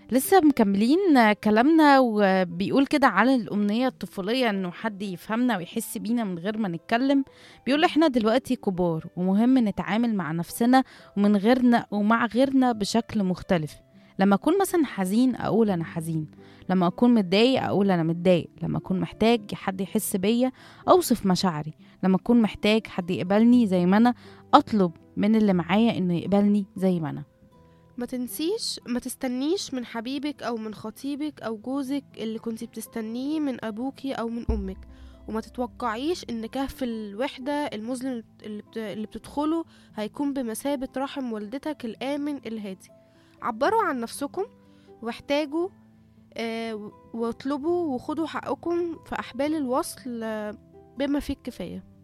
لسه مكملين كلامنا وبيقول كده على الأمنية الطفولية إنه حد يفهمنا ويحس بينا من غير ما نتكلم بيقول إحنا دلوقتي كبار ومهم نتعامل مع نفسنا ومن غيرنا ومع غيرنا بشكل مختلف لما أكون مثلا حزين أقول أنا حزين لما أكون متضايق أقول أنا متضايق لما أكون محتاج حد يحس بيا أوصف مشاعري لما أكون محتاج حد يقبلني زي ما أنا أطلب من اللي معايا إنه يقبلني زي ما أنا ما تنسيش ما تستنيش من حبيبك أو من خطيبك أو جوزك اللي كنتي بتستنيه من أبوكي أو من أمك وما تتوقعيش إن كهف الوحدة المظلم اللي بت- اللي بتدخله هيكون بمثابة رحم والدتك الآمن الهادي عبروا عن نفسكم واحتاجوا آه، واطلبوا وخدوا حقكم في أحبال الوصل آه، بما فيه الكفاية